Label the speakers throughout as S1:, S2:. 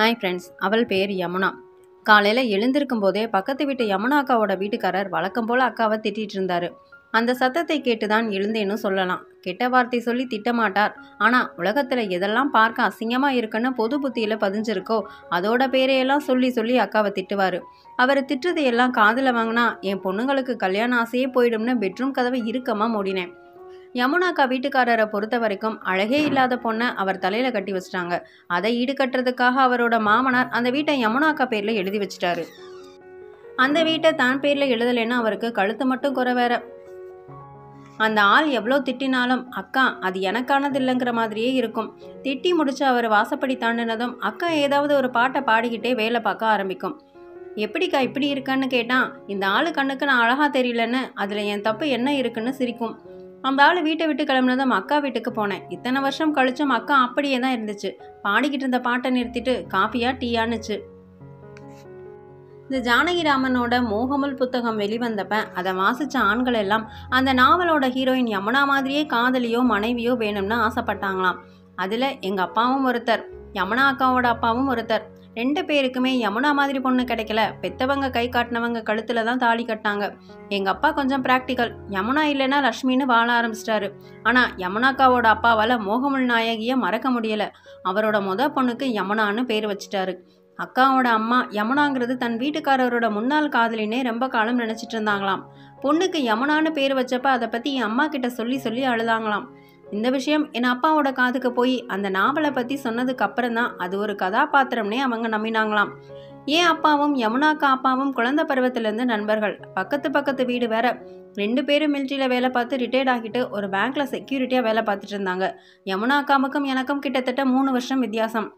S1: hi friends அவள் பேர் யமுனா காலையில் எழுந்திருக்கும் போதே பக்கத்து வீட்டு யமுனா அக்காவோட வீட்டுக்காரர் வழக்கம் போல் அக்காவை திட்டிட்டு இருந்தாரு அந்த சத்தத்தை கேட்டு தான் எழுந்தேன்னு சொல்லலாம் கெட்ட வார்த்தை சொல்லி திட்டமாட்டார் ஆனால் உலகத்தில் எதெல்லாம் பார்க்க அசிங்கமாக இருக்குன்னு பொது புத்தியில் பதிஞ்சிருக்கோ அதோட பேரையெல்லாம் சொல்லி சொல்லி அக்காவை திட்டுவார் அவர் திட்டுறதையெல்லாம் காதில் வாங்கினா என் பொண்ணுங்களுக்கு கல்யாண ஆசையே போயிடும்னு பெட்ரூம் கதவை இறுக்கமாக மூடினேன் யமுனாக்கா வீட்டுக்காரரை பொறுத்த வரைக்கும் அழகே இல்லாத பொண்ணை அவர் தலையில் கட்டி வச்சிட்டாங்க அதை ஈடுகட்டுறதுக்காக அவரோட மாமனார் அந்த வீட்டை யமுனாக்கா பேரில் எழுதி வச்சிட்டாரு அந்த வீட்டை தான் பேரில் எழுதலைன்னா அவருக்கு கழுத்து மட்டும் குறை வேற அந்த ஆள் எவ்வளோ திட்டினாலும் அக்கா அது எனக்கானது இல்லைங்கிற மாதிரியே இருக்கும் திட்டி முடிச்சு அவர் வாசப்படி தாண்டினதும் அக்கா ஏதாவது ஒரு பாட்டை பாடிக்கிட்டே வேலை பார்க்க ஆரம்பிக்கும் எப்படிக்கா இப்படி இருக்கன்னு கேட்டான் இந்த ஆளு கண்ணுக்கு நான் அழகா தெரியலன்னு அதில் என் தப்பு என்ன இருக்குன்னு சிரிக்கும் அந்த ஆள் வீட்டை விட்டு கிளம்புனதும் அக்கா வீட்டுக்கு போனேன் இத்தனை வருஷம் கழிச்சும் அக்கா அப்படியே தான் இருந்துச்சு பாடிக்கிட்டு இருந்த பாட்டை நிறுத்திட்டு காஃபியா டீயானுச்சு இந்த ஜானகிராமனோட மோகமுல் புத்தகம் வெளிவந்தப்ப அதை வாசிச்ச ஆண்கள் எல்லாம் அந்த நாவலோட ஹீரோயின் யமுனா மாதிரியே காதலியோ மனைவியோ வேணும்னு ஆசைப்பட்டாங்களாம் அதில் எங்கள் அப்பாவும் ஒருத்தர் யமுனா அக்காவோட அப்பாவும் ஒருத்தர் ரெண்டு பேருக்குமே யமுனா மாதிரி பொண்ணு கிடைக்கல பெத்தவங்க கை காட்டினவங்க கழுத்துல தான் தாலி கட்டாங்க எங்கள் அப்பா கொஞ்சம் ப்ராக்டிக்கல் யமுனா இல்லைன்னா லக்ஷ்மின்னு வாழ ஆரம்பிச்சிட்டாரு ஆனால் யமுனாக்காவோட அப்பாவால் மோகமுல் நாயகியை மறக்க முடியலை அவரோட முத பொண்ணுக்கு யமுனான்னு பேர் வச்சிட்டாரு அக்காவோட அம்மா யமுனாங்கிறது தன் வீட்டுக்காரரோட முன்னாள் காதலினே ரொம்ப காலம் நினச்சிட்டு இருந்தாங்களாம் பொண்ணுக்கு யமுனான்னு பேர் வச்சப்ப அதை பற்றி என் அம்மா கிட்ட சொல்லி சொல்லி அழுதாங்களாம் இந்த விஷயம் என் அப்பாவோட காதுக்கு போய் அந்த நாவலை பற்றி சொன்னதுக்கு அப்புறம் தான் அது ஒரு கதாபாத்திரம்னே அவங்க நம்பினாங்களாம் ஏன் அப்பாவும் யமுனாக்கா அப்பாவும் குழந்தை பருவத்திலேருந்து நண்பர்கள் பக்கத்து பக்கத்து வீடு வேற ரெண்டு பேரும் மிலிட்ரியில் வேலை பார்த்து ரிட்டையர்ட் ஆகிட்டு ஒரு பேங்க்கில் செக்யூரிட்டியாக வேலை பார்த்துட்டு இருந்தாங்க யமுனா அக்காவுக்கும் எனக்கும் கிட்டத்தட்ட மூணு வருஷம் வித்தியாசம்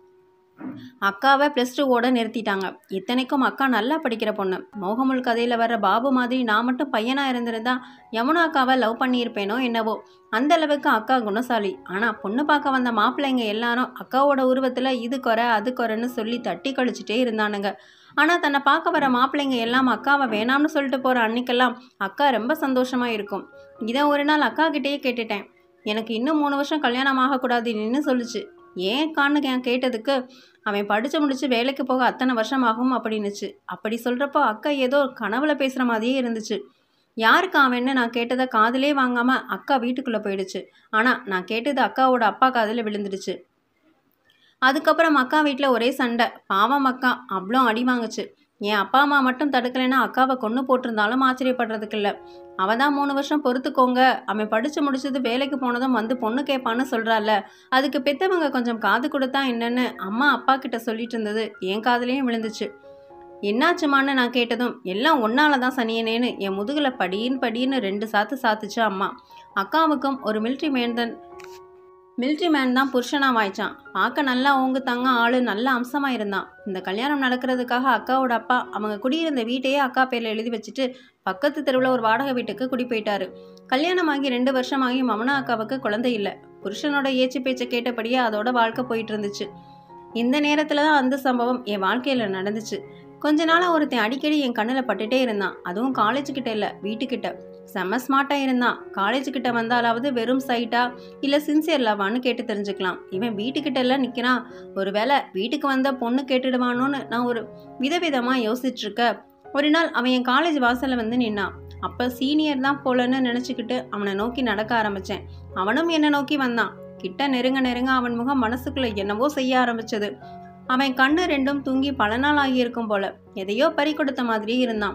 S1: அக்காவை ப்ளஸ் டூவோட நிறுத்திட்டாங்க இத்தனைக்கும் அக்கா நல்லா படிக்கிற பொண்ணு மோகமுல் கதையில் வர்ற பாபு மாதிரி நான் மட்டும் பையனாக இருந்திருந்தா யமுனா அக்காவை லவ் பண்ணியிருப்பேனோ என்னவோ அந்த அளவுக்கு அக்கா குணசாலி ஆனால் பொண்ணு பார்க்க வந்த மாப்பிள்ளைங்க எல்லாரும் அக்காவோட உருவத்தில் இது குறை அது குறைன்னு சொல்லி தட்டி கழிச்சிட்டே இருந்தானுங்க ஆனால் தன்னை பார்க்க வர மாப்பிள்ளைங்க எல்லாம் அக்காவை வேணாம்னு சொல்லிட்டு போகிற அன்னைக்கெல்லாம் அக்கா ரொம்ப சந்தோஷமாக இருக்கும் இதை ஒரு நாள் அக்கா கிட்டேயே கேட்டுட்டேன் எனக்கு இன்னும் மூணு வருஷம் கல்யாணம் ஆகக்கூடாதுன்னு சொல்லுச்சு ஏன் கான்னு நான் கேட்டதுக்கு அவன் படித்து முடிச்சு வேலைக்கு போக அத்தனை வருஷம் ஆகும் அப்படின்னுச்சு அப்படி சொல்கிறப்போ அக்கா ஏதோ கனவுல பேசுகிற மாதிரியே இருந்துச்சு யாருக்கு அவன்னு நான் கேட்டதை காதிலே வாங்காமல் அக்கா வீட்டுக்குள்ளே போயிடுச்சு ஆனால் நான் கேட்டது அக்காவோட அப்பா காதில் விழுந்துடுச்சு அதுக்கப்புறம் அக்கா வீட்டில் ஒரே சண்டை பாவம் அக்கா அவ்வளோ அடி வாங்குச்சு என் அப்பா அம்மா மட்டும் தடுக்கலைன்னா அக்காவை கொண்டு போட்டிருந்தாலும் ஆச்சரியப்படுறதுக்கு இல்லை அவள் தான் மூணு வருஷம் பொறுத்துக்கோங்க அவன் படித்து முடிச்சது வேலைக்கு போனதும் வந்து பொண்ணு கேட்பான்னு சொல்கிறாள்ல அதுக்கு பெத்தவங்க கொஞ்சம் காது கொடுத்தா என்னன்னு அம்மா அப்பா கிட்ட சொல்லிட்டு இருந்தது என் காதுலேயும் விழுந்துச்சு என்னாச்சுமான்னு நான் கேட்டதும் எல்லாம் ஒன்னால தான் சனியனேன்னு என் முதுகில் படின்னு படின்னு ரெண்டு சாத்து சாத்துச்சு அம்மா அக்காவுக்கும் ஒரு மிலிட்ரி மேன் மிலிட்ரி மேன் தான் புருஷனாக வாய்ச்சான் பார்க்க நல்லா ஓங்கு தங்க ஆள் நல்ல அம்சமாக இருந்தான் இந்த கல்யாணம் நடக்கிறதுக்காக அக்காவோட அப்பா அவங்க குடியிருந்த வீட்டையே அக்கா பேரில் எழுதி வச்சுட்டு பக்கத்து தெருவில் ஒரு வாடகை வீட்டுக்கு குடி போயிட்டாரு கல்யாணமாகி ரெண்டு வருஷமாகி மமனா அக்காவுக்கு குழந்தை இல்லை புருஷனோட ஏச்சு பேச்சை கேட்டபடியே அதோட வாழ்க்கை போயிட்டு இருந்துச்சு இந்த நேரத்தில் தான் அந்த சம்பவம் என் வாழ்க்கையில் நடந்துச்சு கொஞ்ச நாளாக ஒருத்தன் அடிக்கடி என் கண்ணில் பட்டுட்டே இருந்தான் அதுவும் காலேஜ் கிட்ட இல்லை வீட்டுக்கிட்ட செம்ம ஸ்மார்ட்டாக இருந்தான் காலேஜ் கிட்ட வந்தாலாவது வெறும் சைட்டா இல்லை சின்சியர் லவான்னு கேட்டு தெரிஞ்சுக்கலாம் இவன் வீட்டுக்கிட்ட எல்லாம் நிற்கிறான் ஒருவேளை வீட்டுக்கு வந்த பொண்ணு கேட்டுடுவானோன்னு நான் ஒரு விதவிதமாக யோசிச்சுட்டு இருக்க ஒரு நாள் அவன் என் காலேஜ் வாசலில் வந்து நின்னான் அப்போ சீனியர் தான் போலன்னு நினச்சிக்கிட்டு அவனை நோக்கி நடக்க ஆரம்பித்தேன் அவனும் என்னை நோக்கி வந்தான் கிட்ட நெருங்க நெருங்க அவன் முகம் மனசுக்குள்ள என்னவோ செய்ய ஆரம்பிச்சது அவன் கண்ணு ரெண்டும் தூங்கி பல நாள் ஆகியிருக்கும் போல எதையோ பறி கொடுத்த மாதிரி இருந்தான்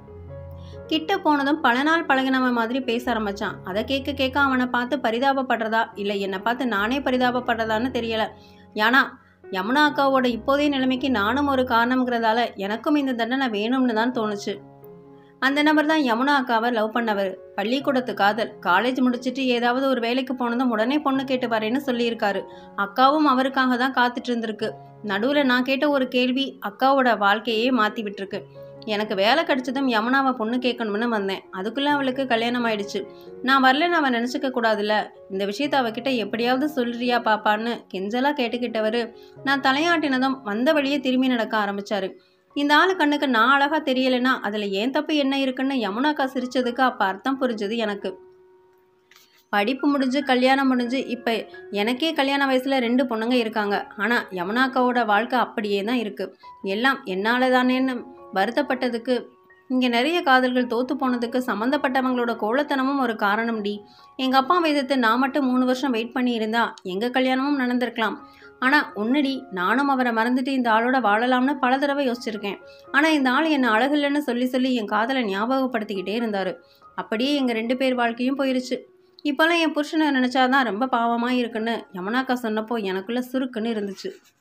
S1: கிட்ட போனதும் பல நாள் பழகினவன் மாதிரி பேச ஆரம்பிச்சான் அதை கேட்க கேட்க அவனை பார்த்து பரிதாபப்படுறதா இல்லை என்னை பார்த்து நானே பரிதாபப்படுறதான்னு தெரியல ஏன்னா யமுனா அக்காவோட இப்போதைய நிலைமைக்கு நானும் ஒரு காரணம்ங்கிறதால எனக்கும் இந்த தண்டனை வேணும்னு தான் தோணுச்சு அந்த நபர் தான் யமுனா அக்காவை லவ் பண்ணவர் பள்ளிக்கூடத்து காதல் காலேஜ் முடிச்சுட்டு ஏதாவது ஒரு வேலைக்கு போனதும் உடனே பொண்ணு கேட்டு வரேன்னு சொல்லியிருக்காரு அக்காவும் அவருக்காக தான் காத்துட்டு இருந்திருக்கு நடுவில் நான் கேட்ட ஒரு கேள்வி அக்காவோட வாழ்க்கையே மாற்றி விட்டுருக்கு எனக்கு வேலை கிடைச்சதும் யமுனாவை பொண்ணு கேட்கணும்னு வந்தேன் அதுக்குள்ளே அவளுக்கு கல்யாணம் ஆயிடுச்சு நான் வரலன்னு அவன் நினச்சிக்க கூடாதுல்ல இந்த விஷயத்த அவகிட்ட எப்படியாவது சொல்றியா பாப்பான்னு கெஞ்சலாக கேட்டுக்கிட்டவர் நான் தலையாட்டினதும் வந்த வழியே திரும்பி நடக்க ஆரம்பிச்சாரு இந்த ஆளு கண்ணுக்கு நான் அழகா தெரியலைன்னா அதில் ஏன் தப்பு என்ன இருக்குன்னு யமுனாக்கா சிரிச்சதுக்கு அப்போ அர்த்தம் புரிஞ்சது எனக்கு படிப்பு முடிஞ்சு கல்யாணம் முடிஞ்சு இப்போ எனக்கே கல்யாண வயசில் ரெண்டு பொண்ணுங்க இருக்காங்க ஆனால் யமுனாக்காவோட வாழ்க்கை அப்படியே தான் இருக்குது எல்லாம் என்னால் தானேன்னு வருத்தப்பட்டதுக்கு இங்கே நிறைய காதல்கள் தோத்து போனதுக்கு சம்மந்தப்பட்டவங்களோட கோலத்தனமும் ஒரு காரணம் டி எங்கள் அப்பா எதிர்த்து நான் மட்டும் மூணு வருஷம் வெயிட் பண்ணி இருந்தா எங்கள் கல்யாணமும் நடந்திருக்கலாம் ஆனால் உன்னடி நானும் அவரை மறந்துட்டு இந்த ஆளோட வாழலாம்னு பல தடவை யோசிச்சிருக்கேன் ஆனால் இந்த ஆள் என்னை அழகில்லைன்னு சொல்லி சொல்லி என் காதலை ஞாபகப்படுத்திக்கிட்டே இருந்தார் அப்படியே எங்கள் ரெண்டு பேர் வாழ்க்கையும் போயிருச்சு இப்போல்லாம் என் புருஷனை நினச்சாதான் ரொம்ப பாவமாக இருக்குன்னு யமுனாக்கா சொன்னப்போ எனக்குள்ளே சுருக்குன்னு இருந்துச்சு